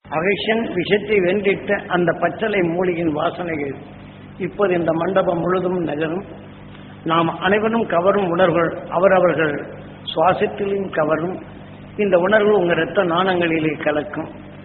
occasion விஷத்தை வென்றிட்ட அந்த பச்சளை மூலிகையின் வாசனைகள் இப்போது இந்த மண்டபம் முழுதும் நகரும் நாம் அனைவரும் கவரும் உணர்வுகள் அவரவர்கள் சுவாசத்திலும் கவரும் இந்த உணர்வு உங்க இரத்த நாணங்களிலே கலக்கும்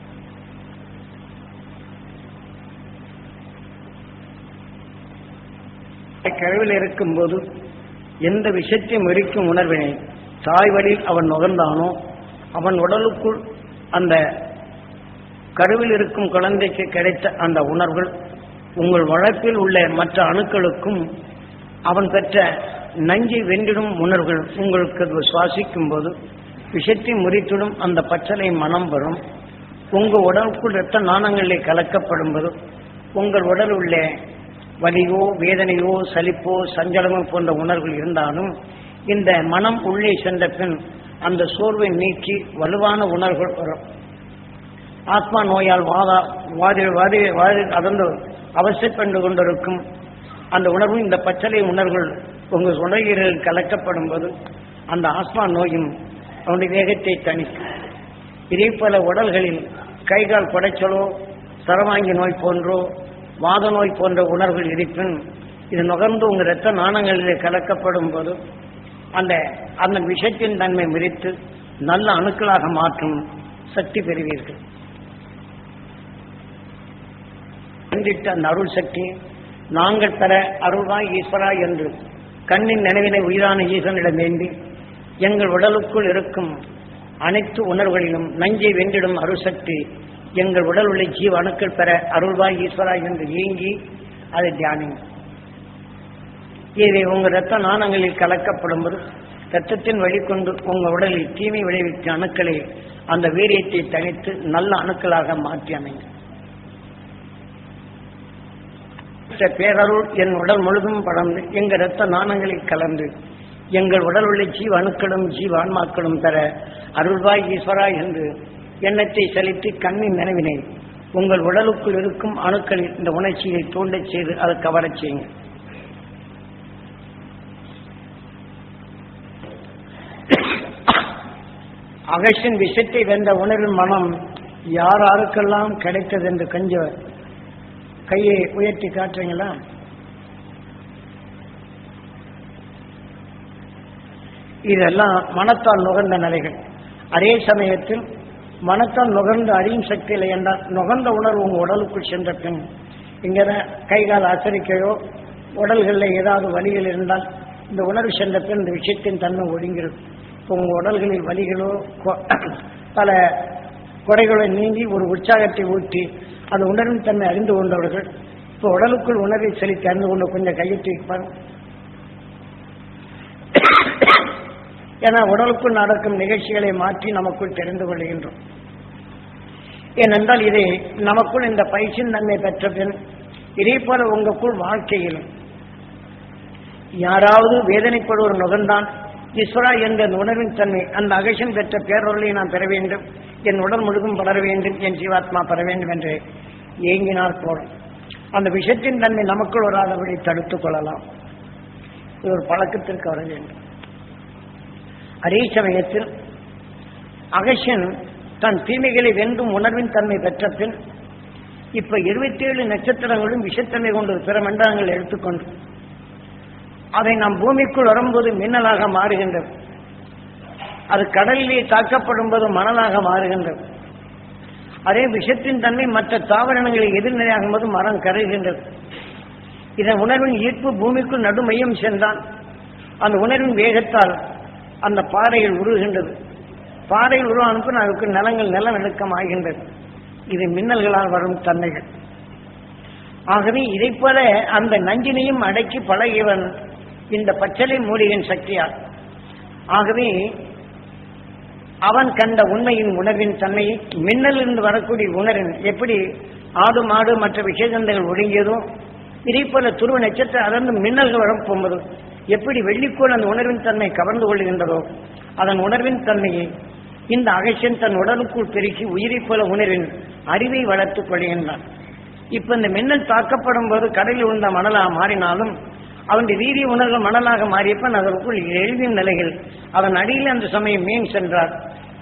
கிழவில் இருக்கும்போது எந்த விஷயத்தையும் வெறிக்கும் உணர்வினை தாய் வழியில் அவன் நுகர்ந்தானோ அவன் உடலுக்குள் அந்த கருவில் இருக்கும் குழந்தைக்கு கிடைத்த அந்த உணர்வுகள் உங்கள் வழக்கில் உள்ள மற்ற அணுக்களுக்கும் அவன் பெற்ற நஞ்சை வென்றிடும் உணர்வுகள் உங்களுக்கு அது சுவாசிக்கும் போது விஷத்தை முறித்திடும் அந்த பச்சளை மனம் வரும் உங்க உடலுக்குள் இரத்த நாணங்களிலே கலக்கப்படும் போது உங்கள் உடல் உள்ள வலியோ வேதனையோ சலிப்போ சஞ்சலமோ போன்ற உணர்வுகள் இருந்தாலும் இந்த மனம் உள்ளே சென்ற பின் அந்த சோர்வை நீக்கி வலுவான உணர்வுகள் வரும் ஆத்மா நோயால் வாதா வாதி வாதி வாதி அதந்து அவசியப்பட்டு கொண்டிருக்கும் அந்த உணர்வு இந்த பச்சளை உணர்வுகள் உங்கள் உணர்கிறீர்கள் கலக்கப்படும் போது அந்த ஆத்மா நோயும் அவனுடைய வேகத்தை தணிக்கும் இதே போல உடல்களில் கைகால் குடைச்சலோ சரவாங்கி நோய் போன்றோ வாத நோய் போன்ற உணர்வுகள் இருப்பின் இது நுகர்ந்து உங்கள் இரத்த நாணங்களிலே கலக்கப்படும் போது அந்த அந்த விஷத்தின் தன்மை மிரித்து நல்ல அணுக்களாக மாற்றும் சக்தி பெறுவீர்கள் சிந்தித்த அந்த அருள் சக்தி நாங்கள் பெற அருள்வாய் ஈஸ்வரா என்று கண்ணின் நினைவினை உயிரான ஈசனிடம் வேண்டி எங்கள் உடலுக்குள் இருக்கும் அனைத்து உணர்வுகளிலும் நஞ்சை வென்றிடும் அருள்சக்தி எங்கள் உடல் உள்ள ஜீவ அணுக்கள் பெற அருள்வாய் ஈஸ்வரா என்று ஏங்கி அதை தியானிங்க இதை உங்கள் இரத்த நாணங்களில் கலக்கப்படும் போது ரத்தத்தின் வழிகொண்டு உங்கள் உடலில் தீமை விளைவிக்கும் அணுக்களை அந்த வீரியத்தை தனித்து நல்ல அணுக்களாக மாற்றி அமைங்க பெற்ற பேரருள் என் உடல் முழுதும் படர்ந்து எங்கள் இரத்த நாணங்களில் கலந்து எங்கள் உடல் உள்ள ஜீவ அணுக்களும் ஜீவ ஆன்மாக்களும் தர அருள்வாய் ஈஸ்வரா என்று எண்ணத்தை செலுத்தி கண்ணின் நினைவினை உங்கள் உடலுக்குள் இருக்கும் அணுக்களில் இந்த உணர்ச்சியை தூண்டச் செய்து அதை கவரச் செய்யுங்க அகசின் விஷத்தை வென்ற உணர்வின் மனம் யார் யாருக்கெல்லாம் கிடைத்தது என்று கொஞ்சம் கையை உயர்த்தி காட்டுறீங்களா இதெல்லாம் மனத்தால் நுகர்ந்த நிலைகள் அதே சமயத்தில் மனத்தால் நுகர்ந்து அறியும் சக்தி இல்லை என்றால் நுகர்ந்த உணர்வு உங்கள் உடலுக்குள் சென்ற பின் இங்கே கை கால் அசரிக்கையோ உடல்களில் ஏதாவது வலிகள் இருந்தால் இந்த உணர்வு சென்ற பின் இந்த விஷயத்தின் தன்மை ஒடுங்கிடும் இப்போ உங்கள் உடல்களில் வலிகளோ கொ- பல குறைகளை நீங்கி ஒரு உற்சாகத்தை ஊட்டி அந்த உணர்வின் தன்மை அறிந்து கொண்டவர்கள் இப்போ உடலுக்குள் உணர்வை செலுத்தி அறிந்து கொண்டு கொஞ்சம் கையிட்டு இருப்பாங்க ஏன்னா உடலுக்குள் நடக்கும் நிகழ்ச்சிகளை மாற்றி நமக்குள் தெரிந்து கொள்கின்றோம் ஏனென்றால் இதை நமக்குள் இந்த பயிற்சியின் தன்மை பெற்ற பின் இதே போல உங்களுக்குள் வாழ்க்கையிலும் யாராவது வேதனைப்படுவர் நுகர்ந்தான் ஈஸ்வரா என்ற அந்த உணர்வின் தன்மை அந்த அகசன் பெற்ற பேரொருளை நான் பெற வேண்டும் என் உடல் முழுதும் படர வேண்டும் என் ஜீவாத்மா பெற வேண்டும் என்று ஏங்கினால் போடும் அந்த விஷயத்தின் தன்மை நமக்குள் வராதபடி தடுத்துக் கொள்ளலாம் இது ஒரு பழக்கத்திற்கு வர வேண்டும் அதே சமயத்தில் அகசன் தன் தீமைகளை வென்றும் உணர்வின் தன்மை பெற்ற பின் இப்ப இருபத்தி ஏழு நட்சத்திரங்களும் விஷத்தன்மை கொண்டு பிற மண்டலங்கள் எடுத்துக்கொண்டு அதை நாம் பூமிக்குள் வரும்போது மின்னலாக மாறுகின்றது அது கடலிலே தாக்கப்படும் போது மணலாக மாறுகின்றது அதே விஷத்தின் தன்மை மற்ற தாவரங்களில் எதிர்நிலையாகும் போது மரம் கருகின்றது இதன் உணர்வின் ஈர்ப்பு பூமிக்குள் நடுமையம் சென்றால் அந்த உணர்வின் வேகத்தால் அந்த பாறையில் உருகின்றது பாறையில் உருவானப்ப அதுக்கு நிலங்கள் நிலநடுக்கம் ஆகின்றது இது மின்னல்களால் வரும் தன்மைகள் ஆகவே இதைப் போல அந்த நஞ்சினையும் அடக்கி பழகியவன் இந்த பச்சளை மூலிகையின் சக்தியால் ஆகவே அவன் கண்ட உண்மையின் உணர்வின் தன்மையை மின்னலிருந்து வரக்கூடிய உணர்வின் எப்படி ஆடு மாடு மற்ற விஷயந்தங்கள் ஒடுங்கியதோ இதே போல துருவ நட்சத்திரம் அதற்கு மின்னல்கள் வரப்போகும்போது எப்படி வெள்ளிக்கோள் அந்த உணர்வின் தன்மை கவர்ந்து கொள்கின்றதோ அதன் உணர்வின் தன்மையை இந்த அகசியன் தன் உடலுக்குள் பெருக்கி உயிரைப் போல உணர்வின் அறிவை வளர்த்துக் கொள்கின்றான் இப்ப இந்த மின்னல் தாக்கப்படும் போது கடலில் விழுந்த மணலாக மாறினாலும் அவனுடைய வீரிய உணர்வு மணலாக மாறியப்ப அதற்குள் எழுதிய நிலைகள் அதன் அடியில் அந்த சமயம் மீன் சென்றார்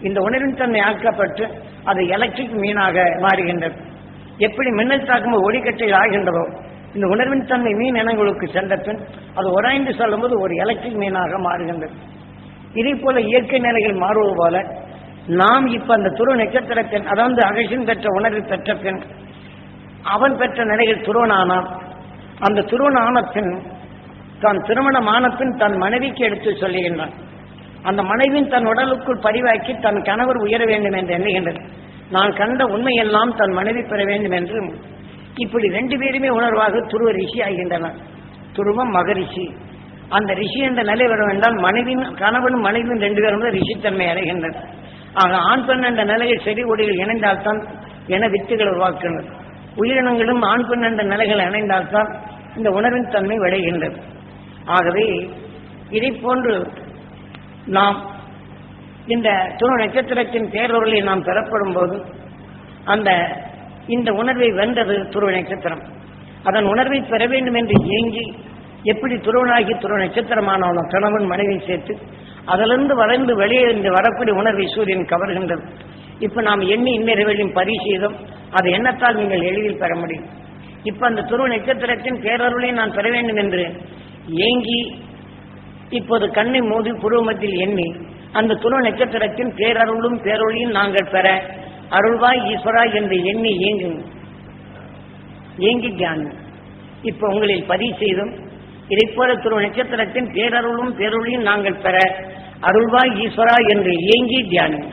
இந்த உணர்வின் தன்மை ஆக்கப்பட்டு அது எலக்ட்ரிக் மீனாக மாறுகின்றது எப்படி மின்னல் தாக்கும்போது ஒளிக்கற்றைகள் ஆகின்றதோ இந்த உணர்வின் தன்மை மீன் இனங்களுக்கு சென்ற பின் அது உராய்ந்து செல்லும்போது ஒரு எலக்ட்ரிக் மீனாக மாறுகின்றது இதே போல இயற்கை நிலைகள் மாறுவது போல நாம் இப்ப அந்த துருவ நட்சத்திரத்தின் அதாவது அகசின் பெற்ற உணர்வு பெற்ற பின் அவன் பெற்ற நிலையில் துருவனானான் அந்த துருவன் ஆன பின் தான் திருமணம் ஆன பின் தன் மனைவிக்கு எடுத்து சொல்லுகின்றான் அந்த மனைவின் தன் உடலுக்குள் பதிவாக்கி தன் கணவர் உயர வேண்டும் என்று எண்ணுகின்றது நான் கண்ட உண்மையெல்லாம் தன் மனைவி பெற வேண்டும் என்று இப்படி ரெண்டு பேருமே உணர்வாக துருவ ரிஷி ஆகின்றனர் துருவம் மகரிஷி அந்த ரிஷி என்ற நிலை வரும் என்றால் மனைவின் கணவனும் மனைவியும் ரெண்டு பேரும் தான் ரிஷித்தன்மை அடைகின்றனர் ஆக ஆண் பெண் என்ற நிலையில் செடி கொடிகள் இணைந்தால்தான் என வித்துகள் உருவாக்குகிறது உயிரினங்களும் ஆண் பெண் என்ற நிலைகள் இணைந்தால்தான் இந்த உணர்வின் தன்மை விளைகின்றது ஆகவே இதை போன்று நாம் இந்த துணை நட்சத்திரத்தின் பேரொருளை நாம் பெறப்படும் போது அந்த இந்த உணர்வை வென்றது துருவ நட்சத்திரம் அதன் உணர்வை பெற வேண்டும் என்று ஏங்கி எப்படி துருவனாகி துருவ நட்சத்திரமானவனும் கணவன் மனைவி சேர்த்து அதிலிருந்து வளர்ந்து வெளியே இருந்து வரக்கூடிய உணர்வை சூரியன் கவர்கின்றது இப்ப நாம் எண்ணி இந்நிறைவையும் பரிசீலம் அது எண்ணத்தால் நீங்கள் எளிதில் பெற முடியும் இப்ப அந்த துருவ நட்சத்திரத்தின் பேரருளை நான் பெற வேண்டும் என்று ஏங்கி இப்போது கண்ணை மூடி புருவமத்தில் எண்ணி அந்த துணை நட்சத்திரத்தின் பேரருளும் பேரொழியும் நாங்கள் பெற அருள்வாய் ஈஸ்வரா என்று எண்ணி ஏங்குங்க ஏங்கி தியானம் இப்ப உங்களில் பதிவு செய்தும் இதை போல துணை நட்சத்திரத்தின் பேரருளும் பேரொழியும் நாங்கள் பெற அருள்வாய் ஈஸ்வரா என்று ஏங்கி தியானம்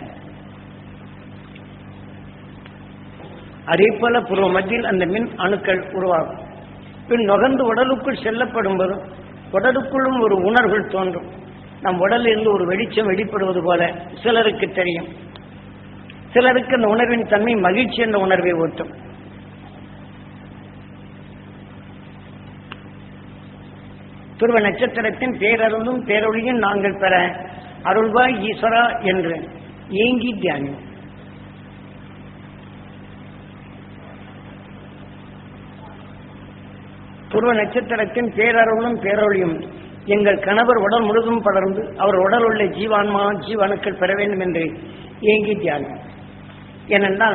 அதே போல புருவ மத்தியில் அந்த மின் அணுக்கள் உருவாகும் பின் நுகர்ந்து உடலுக்குள் செல்லப்படும் போது உடலுக்குள்ளும் ஒரு உணர்வுகள் தோன்றும் நம் உடலில் இருந்து ஒரு வெளிச்சம் வெளிப்படுவது போல சிலருக்கு தெரியும் சிலருக்கு அந்த உணர்வின் தன்மை மகிழ்ச்சி என்ற உணர்வை ஊட்டும் துருவ நட்சத்திரத்தின் பேரருளும் பேரொழியும் நாங்கள் பெற அருள்வாய் ஈஸ்வரா என்று ஏங்கி தியானம் துருவ நட்சத்திரத்தின் பேரருளும் பேரொழியும் எங்கள் கணவர் உடல் முழுதும் படர்ந்து அவர் உடல் உள்ள ஜீவான்மா ஜீவணுக்கள் பெற வேண்டும் என்று ஏங்கி தியானம் ஏனென்றால்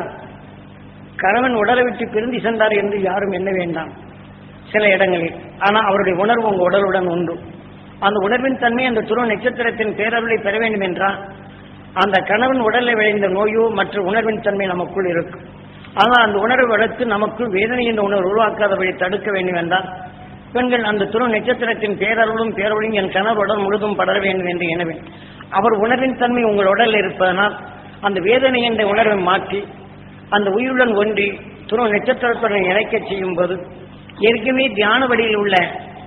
கணவன் உடலை விட்டு பிரிந்து சென்றார் என்று யாரும் எண்ண வேண்டாம் சில இடங்களில் ஆனால் அவருடைய உணர்வு உங்கள் உடலுடன் உண்டு அந்த உணர்வின் தன்மை அந்த துருவ நட்சத்திரத்தின் பேரருளை பெற வேண்டும் என்றால் அந்த கணவன் உடலில் விளைந்த நோயோ மற்ற உணர்வின் தன்மை நமக்குள் இருக்கும் ஆனால் அந்த உணர்வை வளர்த்து நமக்குள் வேதனை என்ற உணர்வு உருவாக்காதபடி தடுக்க வேண்டும் என்றால் பெண்கள் அந்த துணை நட்சத்திரத்தின் பேரருளும் பேரொழியும் என் கணவர் உடல் முழுதும் படர வேண்டும் என்று எனவே அவர் உணர்வின் தன்மை உங்கள் உடலில் இருப்பதனால் அந்த வேதனை என்ற உணர்வை மாற்றி அந்த உயிருடன் ஒன்றி துணை நட்சத்திரத்துடன் இணைக்க செய்யும் போது ஏற்கனவே தியான வழியில் உள்ள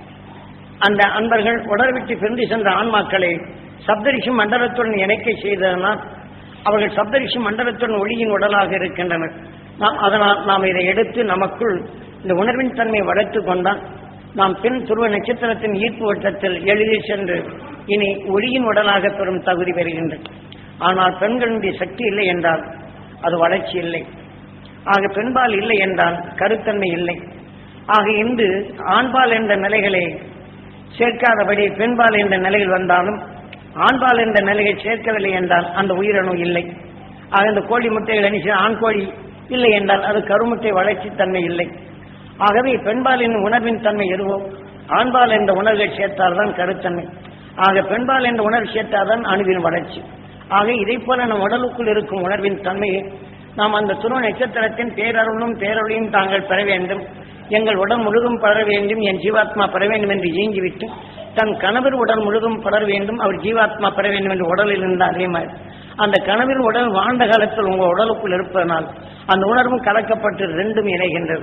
அந்த அன்பர்கள் உடல் விட்டு பிரிந்து சென்ற ஆன்மாக்களை சப்தரிஷி மண்டலத்துடன் இணைக்க செய்ததனால் அவர்கள் சப்தரிஷி மண்டலத்துடன் ஒளியின் உடலாக இருக்கின்றனர் நாம் அதனால் நாம் இதை எடுத்து நமக்குள் இந்த உணர்வின் தன்மை வளர்த்து கொண்டால் நாம் பின் துருவ நட்சத்திரத்தின் ஈர்ப்பு வட்டத்தில் எளிதில் சென்று இனி ஒளியின் உடலாக பெறும் தகுதி பெறுகின்றது ஆனால் பெண்களுடைய சக்தி இல்லை என்றால் அது வளர்ச்சி இல்லை ஆக பெண்பால் இல்லை என்றால் கருத்தன்மை இல்லை ஆக இன்று ஆண்பால் என்ற நிலைகளை சேர்க்காதபடி பெண்பால் என்ற நிலையில் வந்தாலும் ஆண்பால் என்ற நிலையை சேர்க்கவில்லை என்றால் அந்த உயிரணு இல்லை ஆக இந்த கோழி முட்டைகள் அணிச்சு ஆண் கோழி இல்லை என்றால் அது கருமுட்டை வளர்ச்சி தன்மை இல்லை ஆகவே பெண்பாலின் உணர்வின் தன்மை எதுவோ ஆண்பால் என்ற உணர்வை சேர்த்தால்தான் கருத்தன்மை ஆக பெண்பால் என்ற உணர்வு சேர்த்தால்தான் அணுவின் வளர்ச்சி ஆக இதை போல நம் உடலுக்குள் இருக்கும் உணர்வின் தன்மையை நாம் அந்த துணை நட்சத்திரத்தின் பேரருளும் பேரொழியும் தாங்கள் பெற வேண்டும் எங்கள் உடல் முழுதும் படர வேண்டும் என் ஜீவாத்மா பெற வேண்டும் என்று இயங்கிவிட்டு தன் கணவர் உடல் முழுதும் படர வேண்டும் அவர் ஜீவாத்மா பெற வேண்டும் என்று உடலில் இருந்த அதே மாதிரி அந்த கணவர் உடல் வாழ்ந்த காலத்தில் உங்கள் உடலுக்குள் இருப்பதனால் அந்த உணர்வும் கலக்கப்பட்டு ரெண்டும் இணைகின்றது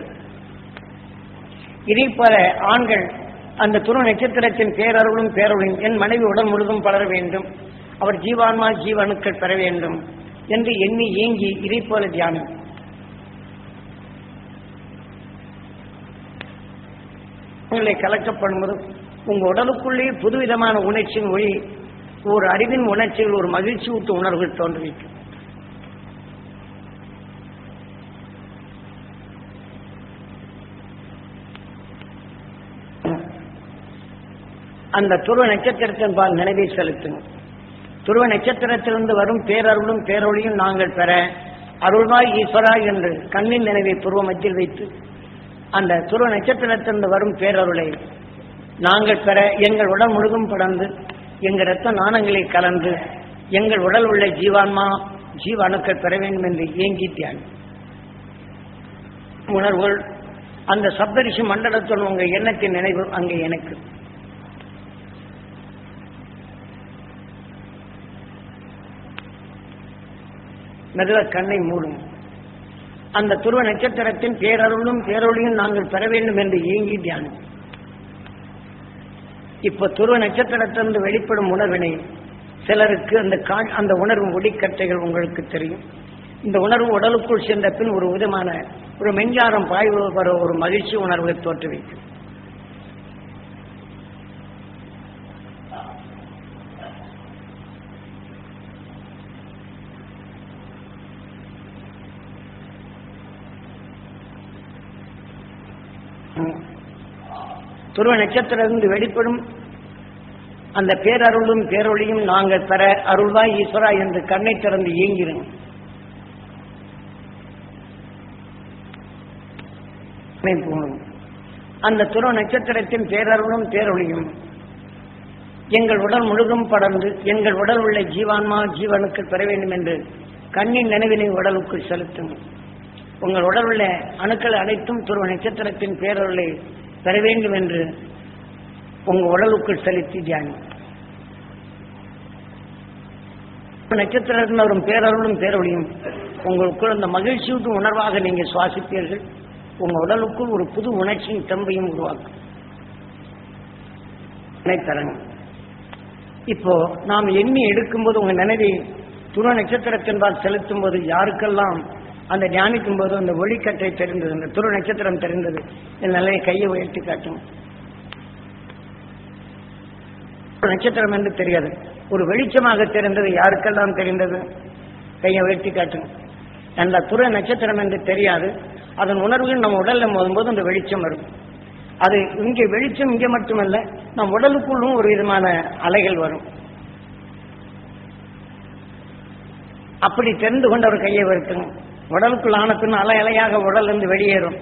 இதே போல ஆண்கள் அந்த துணை நட்சத்திரத்தின் பேரருளும் பேரொழியும் என் மனைவி உடல் முழுதும் படர வேண்டும் அவர் ஜீவான்மா ஜீவணுக்கள் பெற வேண்டும் என்று எண்ணி ஏங்கி இதை போல தியானம் உங்களை கலக்கப்படும்போது உங்க உடலுக்குள்ளே புதுவிதமான உணர்ச்சியின் ஒளி ஒரு அறிவின் உணர்ச்சியில் ஒரு மகிழ்ச்சி ஊட்டு உணர்வுகள் தோன்றுவிக்கும் அந்த துருவ நட்சத்திரத்தின் பால் நினைவை செலுத்துங்க துருவ நட்சத்திரத்திலிருந்து வரும் பேரருளும் பேரொழியும் நாங்கள் பெற அருள்வாய் ஈஸ்வரா என்று கண்ணின் நினைவை துருவ மத்தியில் வைத்து அந்த துருவ நட்சத்திரத்திலிருந்து வரும் பேரருளை நாங்கள் பெற எங்கள் உடல் முழுதும் படர்ந்து எங்கள் இரத்த நாணங்களை கலந்து எங்கள் உடல் உள்ள ஜீவான்மா ஜீவ அணுக்கள் பெற வேண்டும் என்று ஏங்கி தியான் உணர்வுகள் அந்த சப்தரிஷி மண்டலத்துடன் உங்கள் எண்ணத்தின் நினைவு அங்கே எனக்கு மெதுவ கண்ணை மூடும் அந்த துருவ நட்சத்திரத்தின் பேரருளும் பேரொழியும் நாங்கள் பெற வேண்டும் என்று ஏங்கி தியானம் இப்ப துருவ நட்சத்திரத்திலிருந்து வெளிப்படும் உணர்வினை சிலருக்கு அந்த கா அந்த உணர்வு ஒளிக்கட்டைகள் உங்களுக்கு தெரியும் இந்த உணர்வு உடலுக்குள் சென்ற பின் ஒரு விதமான ஒரு மெஞ்சாரம் பாய்வு வர ஒரு மகிழ்ச்சி உணர்வை தோற்றுவிக்கும் துருவ நட்சத்திரத்திலிருந்து வெளிப்படும் அந்த பேரருளும் பேரொழியும் நாங்கள் பெற அருள்வாய் ஈஸ்வரா என்று கண்ணை திறந்து இயங்கிறோம் போகணும் அந்த துருவ நட்சத்திரத்தின் பேரருளும் பேரொழியும் எங்கள் உடல் முழுதும் படர்ந்து எங்கள் உடல் உள்ள ஜீவான்மா ஜீவனுக்கள் பெற வேண்டும் என்று கண்ணின் நினைவினை உடலுக்குள் செலுத்தும் உங்கள் உடல் உள்ள அணுக்கள் அனைத்தும் துருவ நட்சத்திரத்தின் பேரருளை பெற வேண்டும் என்று உங்க உடலுக்குள் செலுத்தி தியானி நட்சத்திரத்தில் வரும் பேரருளும் பேரொழியும் உங்களுக்குள் அந்த மகிழ்ச்சியூட்டும் உணர்வாக நீங்க சுவாசிப்பீர்கள் உங்க உடலுக்குள் ஒரு புது உணர்ச்சியின் தெம்பையும் உருவாக்கும் தரங்க இப்போ நாம் எண்ணி எடுக்கும்போது உங்க நினைவை துருவ நட்சத்திரத்தின்பால் செலுத்தும் போது யாருக்கெல்லாம் அந்த தியானிக்கும் போது அந்த ஒளிக்கட்டை தெரிந்தது அந்த துருவ நட்சத்திரம் தெரிந்தது என் நிலையை கையை உயர்த்தி காட்டும் நட்சத்திரம் என்று தெரியாது ஒரு வெளிச்சமாக தெரிந்தது யாருக்கெல்லாம் தெரிந்தது கையை உயர்த்தி காட்டும் அந்த துறை நட்சத்திரம் என்று தெரியாது அதன் உணர்வுகள் நம்ம உடல்ல மோதும்போது அந்த வெளிச்சம் வரும் அது இங்கே வெளிச்சம் இங்கே மட்டுமல்ல நம் உடலுக்குள்ளும் ஒரு விதமான அலைகள் வரும் அப்படி தெரிந்து கொண்ட ஒரு கையை வருத்துங்க உடலுக்குள் ஆன பின் அலை அலையாக உடல் இருந்து வெளியேறும்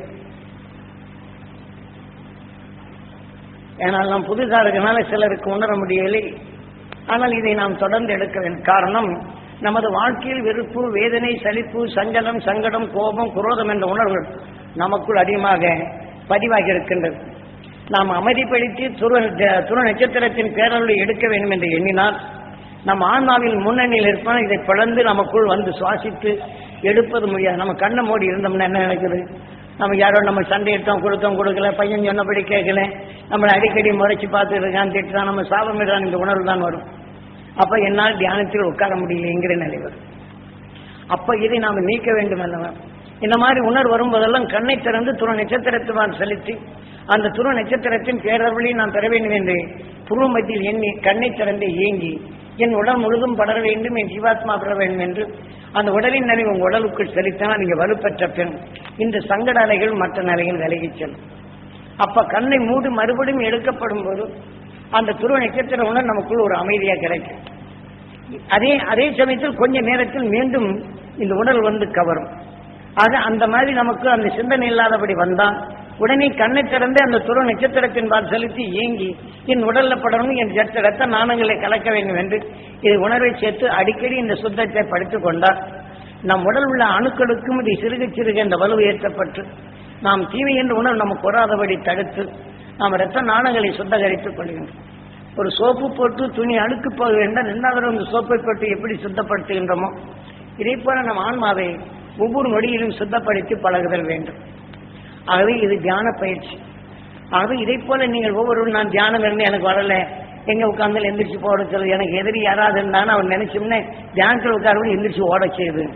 ஏனால் நாம் புதுசாக இருக்கனால சிலருக்கு உணர முடியவில்லை ஆனால் இதை நாம் தொடர்ந்து எடுக்க வேண்டும் காரணம் நமது வாழ்க்கையில் வெறுப்பு வேதனை சலிப்பு சஞ்சலம் சங்கடம் கோபம் குரோதம் என்ற உணர்வுகள் நமக்குள் அதிகமாக பதிவாகி இருக்கின்றது நாம் அமைதிப்படுத்தி துரு துரு நட்சத்திரத்தின் பேரருளை எடுக்க வேண்டும் என்று எண்ணினால் நம் ஆன்மாவில் முன்னணியில் இருப்பான் இதை பிளந்து நமக்குள் வந்து சுவாசித்து எடுப்பது முடியாது நம்ம கண்ணை மூடி இருந்தோம்னா என்ன நடக்குது நம்ம யாரோ நம்ம சண்டை எடுத்தோம் கொடுத்தோம் கொடுக்கல பையன் சொன்னபடி கேட்கல நம்மளை அடிக்கடி முறைச்சு பார்த்து இருக்கான் திட்டுறான் நம்ம சாபமிடுறான் இந்த உணர்வு தான் வரும் அப்ப என்னால் தியானத்தில் உட்கார முடியலைங்கிற நிலை வரும் அப்ப இதை நாம் நீக்க வேண்டும் அல்லவா இந்த மாதிரி உணர்வு வரும்போதெல்லாம் கண்ணை திறந்து துணை நட்சத்திரத்துவான் செலுத்தி அந்த துணை நட்சத்திரத்தின் பேரருளை நான் பெற வேண்டும் என்று புருவ மத்தியில் எண்ணி கண்ணை திறந்து ஏங்கி என் உடல் முழுதும் படர வேண்டும் என் ஜீவாத்மா பெற வேண்டும் என்று அந்த உடலின் நிலை உங்கள் உடலுக்குள் செலுத்தினால் நீங்க வலுப்பெற்ற பின் இந்த சங்கட அலைகள் மற்ற நிலைகள் விலகிச் செல்லும் அப்ப கண்ணை மூடி மறுபடியும் எடுக்கப்படும் போது அந்த துருவ நட்சத்திர உணர் நமக்குள் ஒரு அமைதியா கிடைக்கும் அதே அதே சமயத்தில் கொஞ்ச நேரத்தில் மீண்டும் இந்த உடல் வந்து கவரும் ஆக அந்த மாதிரி நமக்கு அந்த சிந்தனை இல்லாதபடி வந்தால் உடனே கண்ணை திறந்து அந்த துருவ நட்சத்திரத்தின் பால் செலுத்தி ஏங்கி என் உடல்ல படணும் என் ஜத்த ரத்த நாணங்களை கலக்க வேண்டும் என்று இது உணர்வை சேர்த்து அடிக்கடி இந்த சுத்தத்தை படித்துக் கொண்டால் நம் உடல் உள்ள அணுக்களுக்கும் இது சிறுக சிறுக இந்த வலு ஏற்றப்பட்டு நாம் தீமை என்ற உணர்வு நமக்கு வராதபடி தடுத்து நாம் ரத்த நாணங்களை சுத்தகரித்துக் கொள்கின்றோம் ஒரு சோப்பு போட்டு துணி அழுக்கு போக வேண்டாம் ரெண்டாவது அந்த சோப்பை போட்டு எப்படி சுத்தப்படுத்துகின்றோமோ இதே போல நம் ஆன்மாவை ஒவ்வொரு நொடியிலும் சுத்தப்படுத்தி பழகுதல் வேண்டும் ஆகவே இது தியான பயிற்சி ஆகவே இதை போல நீங்கள் ஒவ்வொருவரும் நான் தியானம் இருந்து எனக்கு வரல எங்க உட்கார்ந்து எந்திரிச்சு போட சொல்லுது எனக்கு எதிரி யாராவது இருந்தான்னு அவன் நினைச்சோம்னே தியானத்தில் உட்காரவன் எந்திரிச்சு ஓட செய்யுது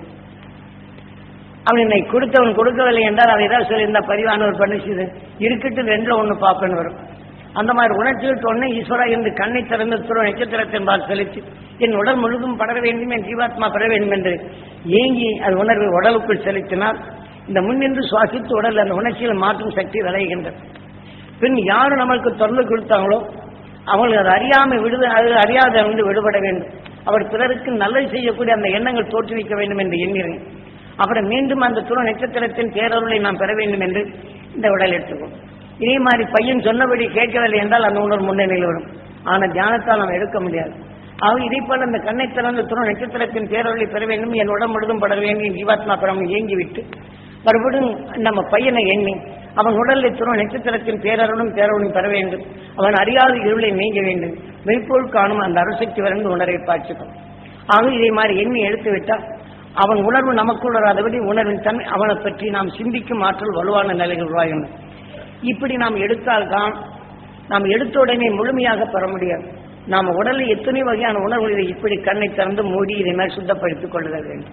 அவன் என்னை கொடுத்தவன் கொடுக்கவில்லை என்றால் அதை ஏதாவது சொல்லியிருந்தா பதிவானவர் பண்ணிச்சுது இருக்கட்டும் ரெண்டுல ஒண்ணு பார்ப்பேன்னு வரும் அந்த மாதிரி உணர்ச்சிகள் சொன்ன ஈஸ்வரா என்று கண்ணை திறந்து துற நட்சத்திரத்தின் பால் செலுத்தி என் உடல் முழுதும் படர வேண்டும் என் ஜீவாத்மா பெற வேண்டும் என்று ஏங்கி அது உணர்வை உடலுக்குள் செலுத்தினால் இந்த முன்னின்று சுவாசித்து உடல் அந்த உணர்ச்சியில் மாற்றும் சக்தி விளைகின்றது பின் யாரு நம்மளுக்கு தொல்லை கொடுத்தாங்களோ அவங்களுக்கு அது அறியாம விடுத அது அறியாத வந்து விடுபட வேண்டும் அவர் பிறருக்கு நல்லது செய்யக்கூடிய அந்த எண்ணங்கள் தோற்றுவிக்க வேண்டும் என்று எண்ணிறேன் அப்புறம் மீண்டும் அந்த துணை நட்சத்திரத்தின் பேரருளை நாம் பெற வேண்டும் என்று இந்த உடல் எடுத்துக்கோம் இதே மாதிரி பையன் சொன்னபடி கேட்கவில்லை என்றால் அந்த உணர்வு முன்னணியில் வரும் ஆனால் தியானத்தால் நாம் எடுக்க முடியாது ஆக இதை போல அந்த கண்ணை திறந்த துணை நட்சத்திரத்தின் பேரருளை பெற வேண்டும் என் உடம்பு முழுதும் பட வேண்டும் ஜீவாத்மா பரம் இயங்கிவிட்டு மறுபடியும் நம்ம பையனை எண்ணி அவன் உடலில் துணை நட்சத்திரத்தின் பேரருளும் பேரருளும் பெற வேண்டும் அவன் அறியாத இருளை நீங்க வேண்டும் மெய்ப்போல் காணும் அந்த அருசக்தி வரைந்து உணரை பாய்ச்சிக்கும் ஆக இதை மாதிரி எண்ணி எடுத்து விட்டால் அவன் உணர்வு நமக்குள் வராதபடி உணர்வின் தன்மை அவனை பற்றி நாம் சிந்திக்கும் ஆற்றல் வலுவான நிலைகள் உருவாகின்றன இப்படி நாம் எடுத்தால்தான் நாம் எடுத்த உடனே முழுமையாக பெற முடியாது நாம் உடலில் எத்தனை வகையான உணர்வுகளை இப்படி கண்ணை திறந்து மூடி இதை மேல் சுத்தப்படுத்திக் கொள்ள வேண்டும்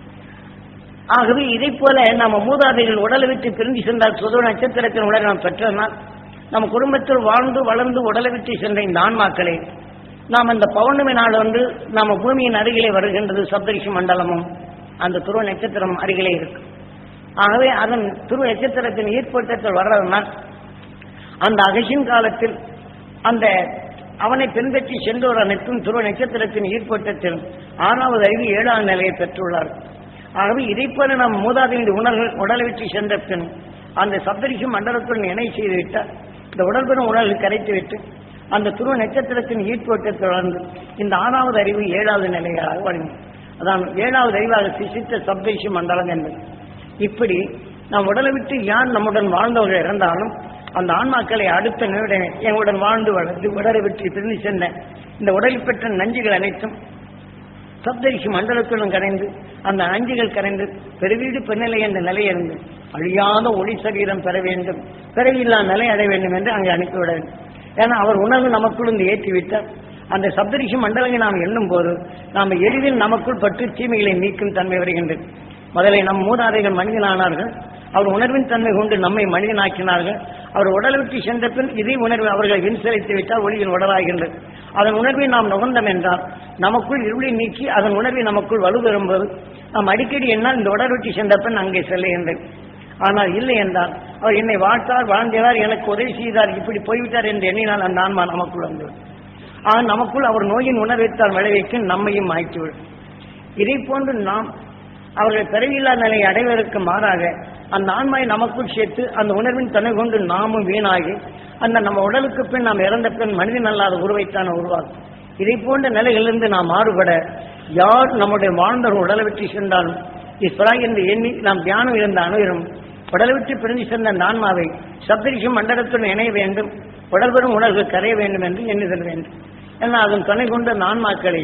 ஆகவே இதை போல நம்ம மூதாதைகள் உடலை விட்டு பிரிந்து சென்றால் சுத நட்சத்திரத்தின் உடலை நாம் பெற்றதனால் நம்ம குடும்பத்தில் வாழ்ந்து வளர்ந்து உடலை விட்டு சென்ற இந்த ஆன்மாக்களை நாம் அந்த பௌர்ணமி நாள் வந்து நாம பூமியின் அருகிலே வருகின்றது சப்தரிஷி மண்டலமும் அந்த துருவ நட்சத்திரம் அருகிலே இருக்கு ஆகவே அதன் துருவ நட்சத்திரத்தின் ஈர்ப்பட்டத்தில் வர்றதுனால் அந்த அகசின் காலத்தில் அந்த அவனை பின்பற்றி சென்றோர் அனைத்தும் துருவ நட்சத்திரத்தின் ஈர்ப்பட்டத்தில் ஆறாவது அறிவு ஏழாவது நிலையை பெற்றுள்ளார் ஆகவே இதை போல நம் மூதாதையின் உணர்வு உடலை விட்டு சென்ற பின் அந்த சப்தரிஷி மண்டலத்துடன் இணை செய்து விட்டால் இந்த உடல்பெறும் உணர்வு கரைத்து விட்டு அந்த துருவ நட்சத்திரத்தின் ஈர்ப்பட்டத்தில் வளர்ந்து இந்த ஆறாவது அறிவு ஏழாவது நிலையாக வழங்கும் அதான் ஏழாவது அறிவாக சிசித்த சப்தரிஷி மண்டலம் என்பது இப்படி நாம் உடலை விட்டு யார் நம்முடன் வாழ்ந்தவர்கள் இறந்தாலும் அந்த ஆன்மாக்களை அடுத்த நிமிடம் எங்களுடன் வாழ்ந்து வளர்ந்து உடலை விட்டு பிரிந்து சென்ற இந்த உடலில் பெற்ற நஞ்சுகள் அனைத்தும் சப்தரிஷி மண்டலத்துடன் கரைந்து அந்த நஞ்சுகள் கரைந்து பெருவீடு பெண்ணிலை என்ற நிலையிருந்து அழியாத ஒளி சரீரம் பெற வேண்டும் பிறவில்லா நிலை அடைய வேண்டும் என்று அங்கே அனுப்பிவிட வேண்டும் ஏன்னா அவர் உணர்வு நமக்குள் இருந்து ஏற்றிவிட்டார் அந்த சப்தரிஷி மண்டலங்களை நாம் எண்ணும் போது நாம் எளிதில் நமக்குள் பட்டு தீமைகளை நீக்கும் தன்மை வருகின்றது முதலில் நம் மூதாதைகள் மனிதனானார்கள் அவர் உணர்வின் தன்மை கொண்டு நம்மை மனிதனாக்கினார்கள் அவர் உடலை விட்டு சென்ற பின் இதே உணர்வை அவர்கள் விண்செலுத்தி விட்டால் ஒளியின் உடலாகின்றது அதன் உணர்வை நாம் நுகர்ந்தோம் என்றால் நமக்குள் இருளை நீக்கி அதன் உணர்வை நமக்குள் வலுப்பெறும்போது நாம் அடிக்கடி என்னால் இந்த உடல் விட்டு சென்ற பின் அங்கே செல்லுகின்றேன் ஆனால் இல்லை என்றால் அவர் என்னை வாழ்த்தார் வாழ்ந்தார் எனக்கு உதவி செய்தார் இப்படி போய்விட்டார் என்று எண்ணினால் அந்த ஆன்மா நமக்குள் வந்துவிடும் ஆக நமக்குள் அவர் நோயின் உணர்வைத்தால் விளைவிக்கும் நம்மையும் மாய்த்துவிடும் இதை போன்று நாம் அவர்கள் பிறவில்லா நிலையை அடைவதற்கு மாறாக அந்த ஆன்மாவை நமக்குள் சேர்த்து அந்த உணர்வின் துணை கொண்டு நாமும் வீணாகி அந்த நம்ம உடலுக்கு பின் நாம் இறந்த பின் மனிதன் அல்லாத உருவைத்தான் உருவாக்கும் இதை போன்ற நிலைகளிலிருந்து நாம் மாறுபட யார் நம்முடைய வாழ்ந்தவர் உடலை விட்டு சென்றாலும் இஸ்ரா என்று எண்ணி நாம் தியானம் இருந்த அணுகிலும் உடலை விட்டு பிரிஞ்சு சென்ற அந்த ஆன்மாவை சப்தரிஷி மண்டலத்துடன் இணைய வேண்டும் உடல் பெறும் உணர்வு கரைய வேண்டும் என்று எண்ணுதல் வேண்டும் ஏன்னா அதன் துணை கொண்ட அந்த ஆன்மாக்களை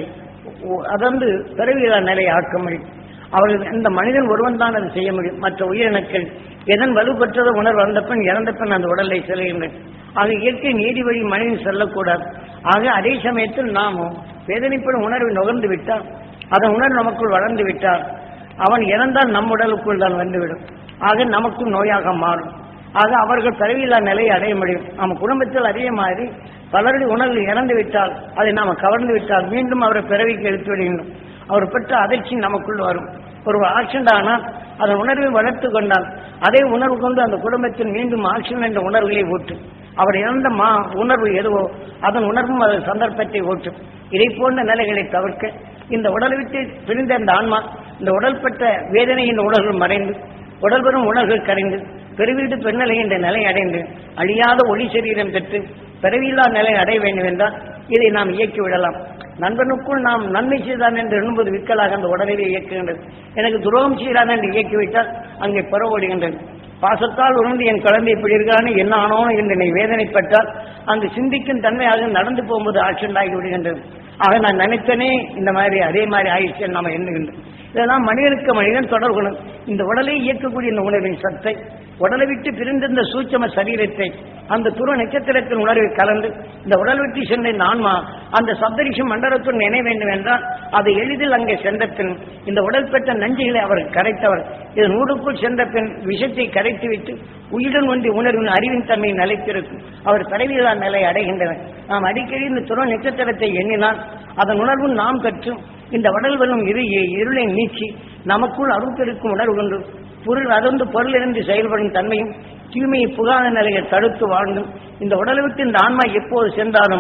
அதந்து பிறவியில்லா நிலையை ஆக்க முடியும் அவர்கள் இந்த மனிதன் ஒருவன் தான் அதை செய்ய முடியும் மற்ற உயிரினங்கள் எதன் வலுப்பெற்றதோ உணர்வு வந்த பின் இறந்த பின் அந்த உடலை செல்கின்றன ஆக இயற்கை நீதி வழி மனிதன் செல்லக்கூடாது ஆக அதே சமயத்தில் நாமும் வேதனைப்படும் உணர்வை நுகர்ந்து விட்டால் அதன் உணர்வு நமக்குள் வளர்ந்து விட்டால் அவன் இறந்தால் நம் உடலுக்குள் தான் வந்துவிடும் ஆக நமக்கும் நோயாக மாறும் ஆக அவர்கள் பிறவியில்லா நிலையை அடைய முடியும் நம்ம குடும்பத்தில் அதே மாதிரி பலருடைய உணர்வு இறந்து விட்டால் அதை நாம் கவர்ந்து விட்டால் மீண்டும் அவரை பிறவிக்கு எடுத்து விடுகின்றோம் அவர் பெற்ற அதிர்ச்சி நமக்குள் வரும் ஒரு ஆக்சிடென்ட் ஆனால் அதன் உணர்வை வளர்த்து கொண்டால் அதே உணர்வு கொண்டு அந்த குடும்பத்தில் மீண்டும் ஆக்சிடென்ட் என்ற உணர்வுகளை ஊட்டும் அவர் இறந்த மா உணர்வு எதுவோ அதன் உணர்வும் அதன் சந்தர்ப்பத்தை ஊட்டும் இதை போன்ற நிலைகளை தவிர்க்க இந்த உடலை விட்டு பிரிந்த அந்த ஆன்மா இந்த உடல் பெற்ற வேதனையின் உணர்வுகள் மறைந்து உடல் பெறும் உணர்வுகள் கரைந்து பெருவீடு பெண்ணிலை என்ற நிலை அடைந்து அழியாத ஒளி சரீரம் பெற்று பிறவியில்லா நிலை அடைய வேண்டும் என்றால் இதை நாம் இயக்கி விடலாம் நண்பனுக்குள் நாம் நன்மை செய்தான் என்று எண்ணும்போது விற்கலாக அந்த உடலிலே இயக்குகின்றது எனக்கு துரோகம் செய்கிறான் என்று இயக்கிவிட்டால் அங்கே புற ஓடுகின்றது பாசத்தால் உணர்ந்து என் குழந்தை இப்படி இருக்கிறானே என்ன ஆனோனோ என்று என்னை வேதனைப்பட்டால் அங்கு சிந்திக்கும் தன்மையாக நடந்து போகும்போது ஆக்சிடென்ட் ஆகி விடுகின்றது ஆக நான் நினைத்தனே இந்த மாதிரி அதே மாதிரி ஆயிடுச்சு நாம எண்ணுகின்றோம் இதெல்லாம் மனிதனுக்கு மனிதன் தொடர்புணும் இந்த உடலை இயக்கக்கூடிய இந்த உணர்வின் சத்தை உடலை விட்டு பிரிந்திருந்த சூட்சம சரீரத்தை அந்த துருவ நட்சத்திரத்தின் உணர்வை கலந்து இந்த உடல் விட்டு சென்ற இந்த ஆன்மா அந்த சப்தரிஷி மண்டலத்துடன் நினை வேண்டும் என்றால் அது எளிதில் அங்கே சென்ற பின் இந்த உடல் பெற்ற நஞ்சுகளை அவர் கரைத்தவர் இதன் ஊருக்குள் சென்ற பின் விஷத்தை கரைத்துவிட்டு உயிருடன் ஒன்றி உணர்வின் அறிவின் தன்மை நிலைத்திருக்கும் அவர் பிறவியில்லா நிலை அடைகின்றனர் நாம் அடிக்கடி இந்த துருவ நட்சத்திரத்தை எண்ணினால் அதன் உணர்வு நாம் கற்றும் இந்த உடல் வரும் இரு இருளை நீக்கி நமக்குள் அருட்பெருக்கும் உணர்வு கொண்டு பொருள் அதொன்று பொருளிலிருந்து செயல்படும் தன்மையும் தீமையை புகாத நிலையை தடுத்து வாழ்ந்தும் இந்த உடலை விட்டு இந்த ஆன்மா எப்போது சென்றாலும்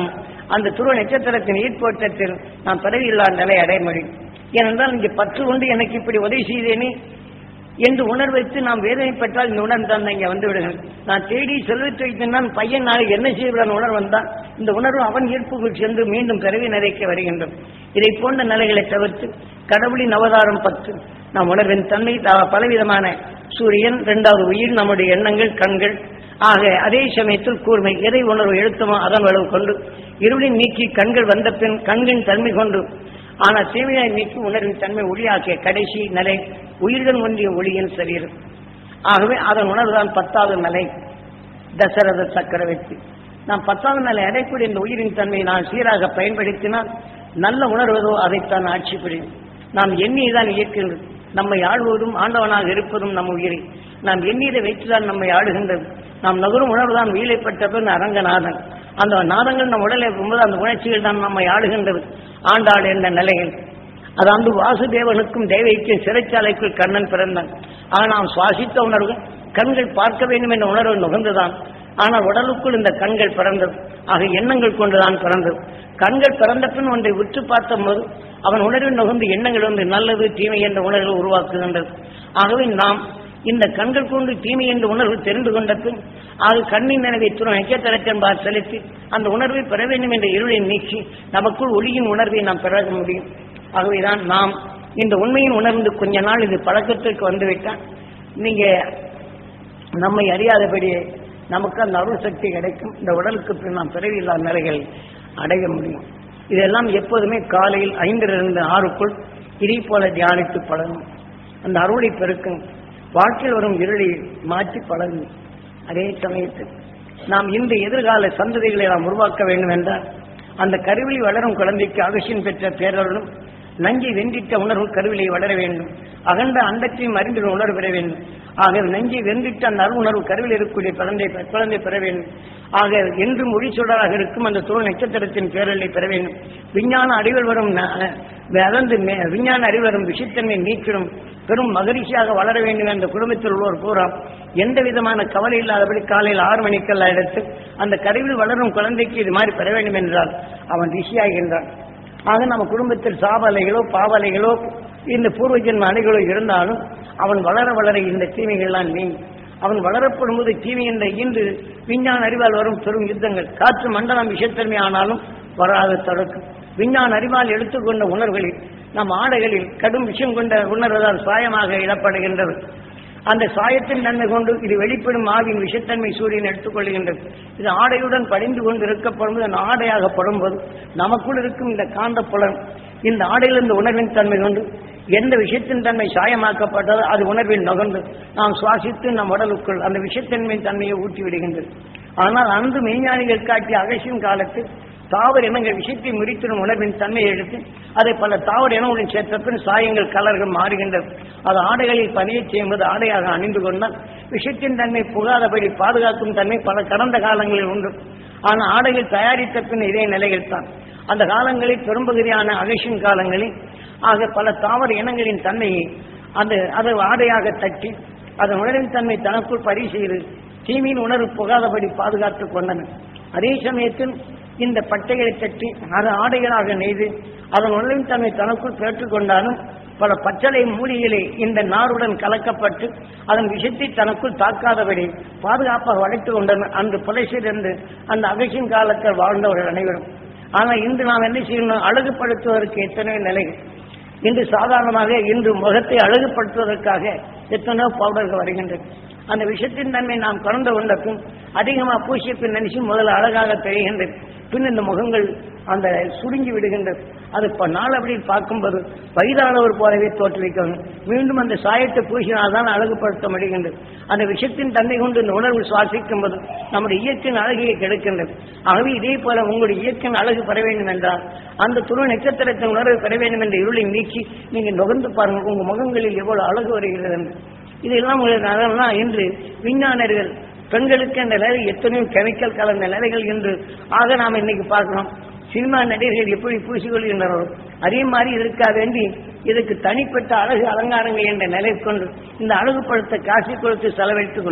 அந்த துருவ நட்சத்திரத்தின் ஈர்ப்போட்டத்தில் நாம் பிறவியில்லா நிலை அடைய முடியும் ஏனென்றால் இங்கே பற்று கொண்டு எனக்கு இப்படி உதவி செய்தேனே என்று உணர்வைத்து நாம் வேதனை பெற்றால் இந்த உணர்வு தான் இங்கே வந்து விடுங்கள் நான் தேடி செல்வத்தை வைத்திருந்தான் பையன் நாளை என்ன செய்கிறான் உணர்வு வந்தான் இந்த உணர்வு அவன் ஈர்ப்புக்குள் சென்று மீண்டும் பிறவி நிறைக்க வருகின்றோம் இதை போன்ற நிலைகளை தவிர்த்து கடவுளின் அவதாரம் பத்து நாம் உணர்வின் தன்மை த- பலவிதமான சூரியன் இரண்டாவது உயிர் நம்முடைய எண்ணங்கள் கண்கள் ஆக அதே சமயத்தில் கூர்மை எதை உணர்வு எழுத்துமோ அதன் அளவு கொண்டு இருளின் நீக்கி கண்கள் வந்த பின் கண்களின் தன்மை கொண்டு ஆனால் தீமையை நீக்கி உணர்வின் தன்மை ஒளியாக்கிய கடைசி நிலை உயிர்கள் ஒன்றிய ஒளியின் சரீரம் ஆகவே அதன் உணர்வுதான் பத்தாவது நிலை தசரத சக்கரவர்த்தி நாம் பத்தாவது நிலை அடைக்கூடிய இந்த உயிரின் தன்மையை நான் சீராக பயன்படுத்தினால் நல்ல உணர்வதோ அதைத்தான் ஆட்சி புரியும் நாம் எண்ணியதான் இயக்கின்றது நம்மை ஆள்வதும் ஆண்டவனாக இருப்பதும் நம் உயிரை நாம் எண்ணியதை வைத்துதான் நம்மை ஆளுகின்றது நாம் நகரும் உணர்வுதான் உயிரைப்பட்ட பின் அரங்கநாதன் அந்த நாதங்கள் நம் உடலை போகும்போது அந்த உணர்ச்சிகள் தான் நம்மை ஆளுகின்றது ஆண்டாள் என்ற நிலையில் அதாவது வாசுதேவனுக்கும் தேவைக்கும் சிறைச்சாலைக்குள் கண்ணன் பிறந்தான் ஆனால் நாம் சுவாசித்த உணர்வு கண்கள் பார்க்க வேண்டும் என்ற உணர்வு நுகர்ந்துதான் ஆனால் உடலுக்குள் இந்த கண்கள் பிறந்தது ஆக எண்ணங்கள் கொண்டுதான் பிறந்தது கண்கள் பிறந்த பின் ஒன்றை உற்று பார்த்தபோது அவன் உணர்வில் நுகர்ந்து எண்ணங்கள் வந்து நல்லது தீமை என்ற உணர்வை உருவாக்குகின்றது ஆகவே நாம் இந்த கண்கள் கொண்டு தீமை என்ற உணர்வு தெரிந்து கொண்ட பின் அது கண்ணின் நினைவை துணை நட்சத்திரத்தென்பார் செலுத்தி அந்த உணர்வை பெற வேண்டும் என்ற இருளை நீக்கி நமக்குள் ஒளியின் உணர்வை நாம் பெற முடியும் ஆகவேதான் நாம் இந்த உண்மையின் உணர்ந்து கொஞ்ச நாள் இது பழக்கத்திற்கு வந்துவிட்டால் நீங்க நம்மை அறியாதபடியே நமக்கு அந்த அருள் சக்தி கிடைக்கும் இந்த உடலுக்கு பின் நாம் பிறவியில்லாத நிலைகள் அடைய முடியும் இதெல்லாம் எப்போதுமே காலையில் ஐந்திலிருந்து ஆறுக்குள் இதை போல தியானித்து பழகும் அந்த அருளை பெருக்கும் வாழ்க்கையில் வரும் இருளை மாற்றி பழகும் அதே சமயத்தில் நாம் இந்த எதிர்கால சந்ததிகளை நாம் உருவாக்க வேண்டும் என்றால் அந்த கருவிழி வளரும் குழந்தைக்கு அகசியம் பெற்ற பேரருளும் நஞ்சை வென்றிட்ட உணர்வு கருவிலை வளர வேண்டும் அகண்ட அண்டத்தையும் அறிந்த உணர்வு பெற வேண்டும் ஆக நஞ்சை வென்றிட்ட அந்த அருள் உணர்வு கருவில் இருக்கக்கூடிய குழந்தை குழந்தை பெற வேண்டும் ஆக என்றும் ஒளி சுடராக இருக்கும் அந்த துணை நட்சத்திரத்தின் பேரலை பெற வேண்டும் விஞ்ஞான அறிவில் வரும் ந- அதாவது மே- விஞ்ஞான அறிவில் வரும் விஷயத்தன்மை நீக்கிடும் பெரும் மகிழ்ச்சியாக வளர வேண்டும் என்ற குடும்பத்தில் உள்ளோர் பூரா எந்த விதமான கவலை இல்லாதபடி காலையில் ஆறு மணிக்கெல்லாம் எடுத்து அந்த கருவில் வளரும் குழந்தைக்கு இது மாதிரி பெற வேண்டும் என்றால் அவன் ரிஷியாகின்றான் ஆக நம்ம குடும்பத்தில் சாவலைகளோ பாவலைகளோ இந்த பூர்வ ஜென்ம அணைகளோ இருந்தாலும் அவன் வளர வளர இந்த தீமைகள்லாம் நீங்கும் அவன் வளரப்படும் போது தீமை என்ற இன்று விஞ்ஞான அறிவால் வரும் பெரும் யுத்தங்கள் காற்று மண்டலம் விஷத்தன்மை ஆனாலும் வராது தடுக்கும் விஞ்ஞான அறிவால் எடுத்துக்கொண்ட உணர்வுகளில் நம் ஆடைகளில் கடும் விஷயம் கொண்ட உணர்வதால் சாயமாக இடப்படுகின்றது அந்த சாயத்தின் தன்மை கொண்டு இது வெளிப்படும் ஆவின் விஷத்தன்மை சூரியன் எடுத்துக்கொள்கின்றது இது ஆடையுடன் படிந்து கொண்டு இருக்கப்படும்போது அந்த ஆடையாக படும்போது நமக்குள் இருக்கும் இந்த காந்த புலன் இந்த ஆடையில் இந்த உணர்வின் தன்மை கொண்டு எந்த விஷயத்தின் தன்மை சாயமாக்கப்பட்டதோ அது உணர்வில் நுகர்ந்து நாம் சுவாசித்து நம் உடலுக்குள் அந்த விஷத்தன்மையின் தன்மையை ஊட்டி விடுகின்றது ஆனால் அன்று மெய்ஞானிகள் காட்டிய அகசியம் காலத்தில் தாவர இனங்கள் விஷயத்தை முறித்திடும் உணர்வின் தன்மையை எடுத்து அதை பல தாவர இனங்களுடன் சேர்த்த பின் சாயங்கள் கலர்கள் மாறுகின்றது அது ஆடைகளில் பணியை செய்யும்போது ஆடையாக அணிந்து கொண்டால் விஷயத்தின் தன்மை புகாதபடி பாதுகாக்கும் தன்மை பல கடந்த காலங்களில் உண்டு ஆனால் ஆடைகள் தயாரித்த பின் இதே நிலையில் தான் அந்த காலங்களில் பெரும்பகுதியான அகசியம் காலங்களில் ஆக பல தாவர இனங்களின் தன்மையை அந்த அதை ஆடையாக தட்டி அதன் உணர்வின் தன்மை தனக்குள் பரி செய்து தீமையின் உணர்வு புகாதபடி பாதுகாத்துக் கொண்டனர் அதே சமயத்தில் இந்த பட்டைகளை தட்டி அது ஆடைகளாக நெய்து அதன் உணர்வின் தன்மை தனக்குள் பெற்றுக்கொண்டாலும் பல பச்சளை மூலிகளே இந்த நாருடன் கலக்கப்பட்டு அதன் விஷத்தை தனக்குள் தாக்காதபடி பாதுகாப்பாக வளைத்துக் கொண்டனர் அன்று புலைசிலிருந்து அந்த அகசியம் காலத்தில் வாழ்ந்தவர்கள் அனைவரும் ஆனால் இன்று நாம் என்ன செய்யணும் அழகுபடுத்துவதற்கு எத்தனையோ நிலைகள் இன்று சாதாரணமாக இன்று முகத்தை அழகுபடுத்துவதற்காக எத்தனையோ பவுடர்கள் வருகின்றது அந்த விஷயத்தின் தன்மை நாம் கடந்து கொண்ட பின் அதிகமாக பூசிய பின் நினைச்சு முதல்ல அழகாக தெரிகின்றது பின் இந்த முகங்கள் அந்த சுருங்கி விடுகின்றது அது இப்போ நாளபடியில் பார்க்கும்போது வயதானவர் போலவே தோற்றுவிக்கணும் மீண்டும் அந்த சாயத்தை பூசினால்தான் அழகுபடுத்த முடிகின்றது அந்த விஷயத்தின் தன்மை கொண்டு இந்த உணர்வு சுவாசிக்கும் போது நம்முடைய இயற்கையின் அழகையை கெடுக்கின்றது ஆகவே இதே போல உங்களுடைய இயற்கையின் அழகு பெற வேண்டும் என்றால் அந்த துணை நட்சத்திரத்தின் உணர்வு பெற வேண்டும் என்ற இருளை நீக்கி நீங்கள் நுகர்ந்து பாருங்கள் உங்கள் முகங்களில் எவ்வளவு அழகு வருகிறது என்று இதெல்லாம் உங்களுக்கு அதெல்லாம் இன்று விஞ்ஞானர்கள் பெண்களுக்கு என்ற நிலை எத்தனையோ கெமிக்கல் கலந்த நிலைகள் என்று ஆக நாம் இன்னைக்கு பார்க்கிறோம் சினிமா நடிகர்கள் எப்படி பூசிக்கொள்கின்றனரோ அதே மாதிரி இதற்காக வேண்டி இதுக்கு தனிப்பட்ட அழகு அலங்காரங்கள் என்ற நிலை கொண்டு இந்த அழகுபடுத்த காசு கொடுத்து செலவழித்துக்கணும்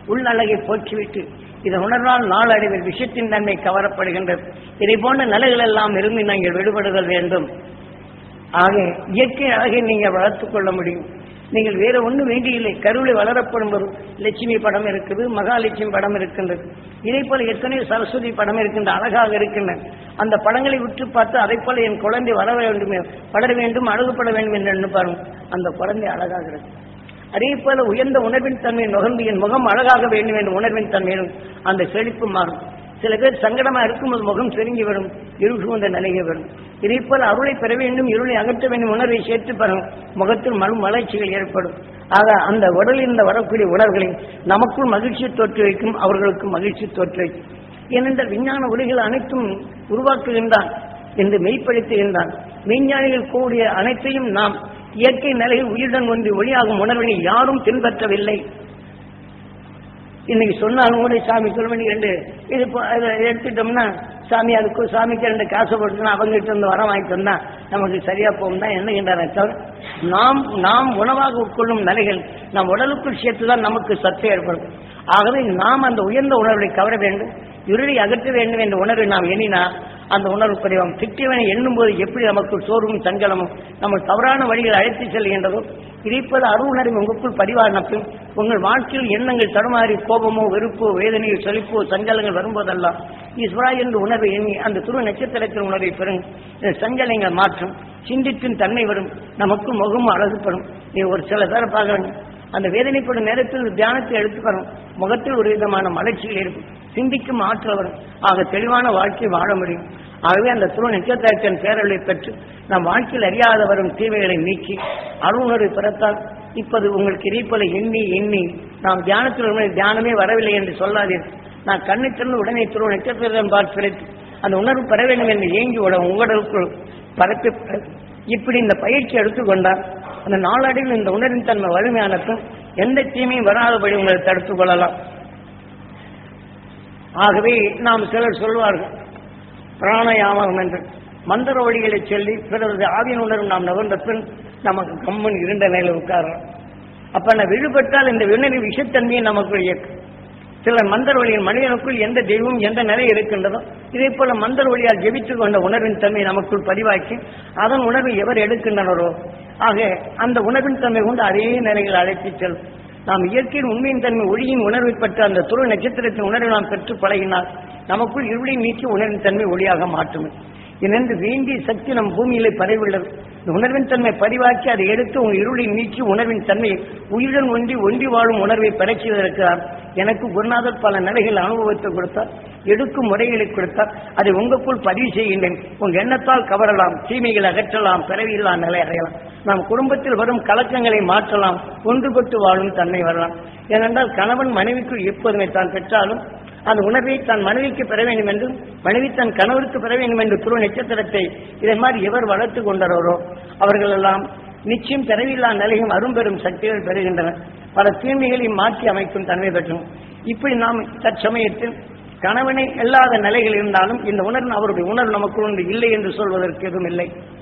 உள்ளழகை போக்கிவிட்டு இதன் உணர்வால் நாளடைவில் விஷயத்தின் தன்மை கவரப்படுகின்றது இதை போன்ற நிலைகள் எல்லாம் இருந்து நீங்கள் விடுபடுதல் வேண்டும் ஆக இயற்கை அழகை நீங்கள் வளர்த்துக் கொள்ள முடியும் நீங்கள் வேற ஒன்றும் வேண்டியில்லை கருவிலை வளரப்படும் ஒரு லட்சுமி படம் இருக்குது மகாலட்சுமி படம் இருக்கின்றது இதே போல எத்தனையோ சரஸ்வதி படம் இருக்கின்ற அழகாக இருக்கின்றன அந்த படங்களை உற்று பார்த்து அதை போல என் குழந்தை வளர வேண்டும் வளர வேண்டும் அழகுபட வேண்டும் என்று எண்ணுப்பாருங்க அந்த குழந்தை அழகாக இருக்கு அதே போல உயர்ந்த உணர்வின் தன்மை நுகர்ந்து என் முகம் அழகாக வேண்டும் என்ற உணர்வின் தன்மையிலும் அந்த செழிப்பு மாறும் சில பேர் சங்கடமா இருக்கும்போது முகம் செருங்கி வரும் இருள் சூழ்ந்த நிலையை வரும் இதே போல அருளை பெற வேண்டும் இருளை அகற்ற வேண்டும் உணர்வை சேர்த்து பெறும் முகத்தில் மறு வளர்ச்சிகள் ஏற்படும் ஆக அந்த உடலில் இந்த வரக்கூடிய உணர்வுகளை நமக்குள் மகிழ்ச்சி தோற்று வைக்கும் அவர்களுக்கும் மகிழ்ச்சி தோற்று வைக்கும் ஏனென்றால் விஞ்ஞான உலகில் அனைத்தும் உருவாக்குகின்றான் என்று மெய்ப்படுத்துகின்றான் மெய்ஞானிகள் கூடிய அனைத்தையும் நாம் இயற்கை நிலையில் உயிருடன் ஒன்றி ஒளியாகும் உணர்வினை யாரும் பின்பற்றவில்லை இன்னைக்கு சொன்னாலும் கூட சாமி சொல்லுமணி ரெண்டு இது இப்போ அதை எடுத்துட்டோம்னா சாமி அதுக்கு சாமிக்கு ரெண்டு காசு போட்டுனா அவங்ககிட்ட இருந்து வரம் வாங்கிட்டு வந்தா நமக்கு சரியா போகும் தான் எண்ணுகின்றன தவிர நாம் நாம் உணவாக உட்கொள்ளும் நிலைகள் நம் உடலுக்குள் சேர்த்து தான் நமக்கு சத்து ஏற்படும் ஆகவே நாம் அந்த உயர்ந்த உணர்வை கவர வேண்டும் இருளை அகற்ற வேண்டும் என்ற உணர்வை நாம் எண்ணினா அந்த உணர்வு குறைவாம் திட்டியவனை எண்ணும்போது எப்படி நமக்கு சோர்வும் சஞ்சலமும் நம்ம தவறான வழியில் அழைத்து செல்கின்றதோ இதைப்போல அருணர்வு உங்களுக்குள் பதிவானப்பும் உங்கள் வாழ்க்கையில் எண்ணங்கள் தடுமாறி கோபமோ வெறுப்போ வேதனையோ செழிப்போ சஞ்சலங்கள் வரும்போதெல்லாம் ஈஸ்வரா என்ற உணர்வை எண்ணி அந்த துரு நட்சத்திரத்தின் உணர்வை பெறும் இந்த சஞ்சலங்கள் மாற்றும் சிந்திக்கும் தன்மை வரும் நமக்கு முகமும் அழகுப்படும் நீ ஒரு சில பேரை பார்க்கறீங்க அந்த வேதனைப்படும் நேரத்தில் தியானத்தை எடுத்துக்கணும் முகத்தில் ஒரு விதமான மலர்ச்சிகள் இருக்கும் சிந்திக்கும் ஆற்றல் வரும் ஆக தெளிவான வாழ்க்கை வாழ முடியும் ஆகவே அந்த துணை நட்சத்திரத்தின் பேரலை பெற்று நம் வாழ்க்கையில் அறியாத வரும் தீமைகளை நீக்கி அருணரை பிறத்தால் இப்போது உங்களுக்கு இறைப்பதை எண்ணி எண்ணி நாம் தியானத்தில் உள்ள தியானமே வரவில்லை என்று சொல்லாதீர்கள் நான் கண்ணை திறந்து உடனே துருவ நட்சத்திரம் பார்த்து அந்த உணர்வு பெற வேண்டும் என்று ஏங்கி விட உங்களுக்குள் பரப்பி இப்படி இந்த பயிற்சி எடுத்துக்கொண்டால் அந்த நாளடைவில் இந்த உணர்வின் தன்மை வலிமையானதும் எந்த தீமையும் வராதபடி உங்களை தடுத்துக் கொள்ளலாம் ஆகவே நாம் சிலர் சொல்வார்கள் பிராணயாமம் என்று மந்திர வழிகளை சொல்லி பிறகு ஆவியின் உணர்வு நாம் நகர்ந்த பின் நமக்கு கம்மன் இருண்ட நிலையில் உட்காரலாம் அப்ப நான் விடுபட்டால் இந்த விண்ணறி விஷத்தன்மையை நமக்குள் இயக்கும் சிலர் மந்திர வழியில் மனிதனுக்குள் எந்த தெய்வம் எந்த நிலை இருக்கின்றதோ இதே போல மந்திர வழியால் ஜெபித்துக் கொண்ட உணர்வின் தன்மை நமக்குள் பதிவாக்கி அதன் உணர்வை எவர் எடுக்கின்றனரோ ஆக அந்த உணர்வின் தன்மை கொண்டு அதே நிலையில் அழைத்துச் செல்லும் நாம் இயற்கையின் உண்மையின் தன்மை ஒளியின் உணர்வை பெற்ற அந்த துரு நட்சத்திரத்தின் உணர்வை நாம் பெற்று பழகினால் நமக்குள் இருளை நீக்கி உணர்வின் தன்மை ஒளியாக மாற்றுமே இதென்று வேண்டிய சக்தி நம் பூமியிலே பரவியுள்ளது இந்த உணர்வின் தன்மை பதிவாக்கி அதை எடுத்து உங்கள் இருளை நீக்கி உணர்வின் தன்மையை உயிருடன் ஒன்றி ஒன்றி வாழும் உணர்வை பெறச் செய்திருக்கிறார் எனக்கு குருநாதர் பல நிலைகள் அனுபவத்தை கொடுத்தார் எடுக்கும் முறைகளை கொடுத்தார் அதை உங்களுக்குள் பதிவு செய்கின்றேன் உங்க எண்ணத்தால் கவரலாம் தீமைகளை அகற்றலாம் பிறவியில்லா நிலை அடையலாம் நாம் குடும்பத்தில் வரும் கலக்கங்களை மாற்றலாம் ஒன்றுபட்டு வாழும் தன்மை வரலாம் ஏனென்றால் கணவன் மனைவிக்குள் எப்போதுமே தான் பெற்றாலும் அந்த உணர்வை தன் மனைவிக்கு பெற வேண்டும் என்றும் மனைவி தன் கணவருக்கு பெற வேண்டும் என்று துருவ நட்சத்திரத்தை இதை மாதிரி எவர் வளர்த்து கொண்டாரோ அவர்கள் எல்லாம் நிச்சயம் பிறவில்லா நிலையும் அரும்பெரும் சக்திகள் பெறுகின்றனர் பல தீமைகளையும் மாற்றி அமைக்கும் தன்மை பெற்றும் இப்படி நாம் தற்சமயத்தில் கணவனை இல்லாத நிலைகள் இருந்தாலும் இந்த உணர்வு அவருடைய உணர்வு நமக்கு ஒன்று இல்லை என்று சொல்வதற்கு எதுவும் இல்லை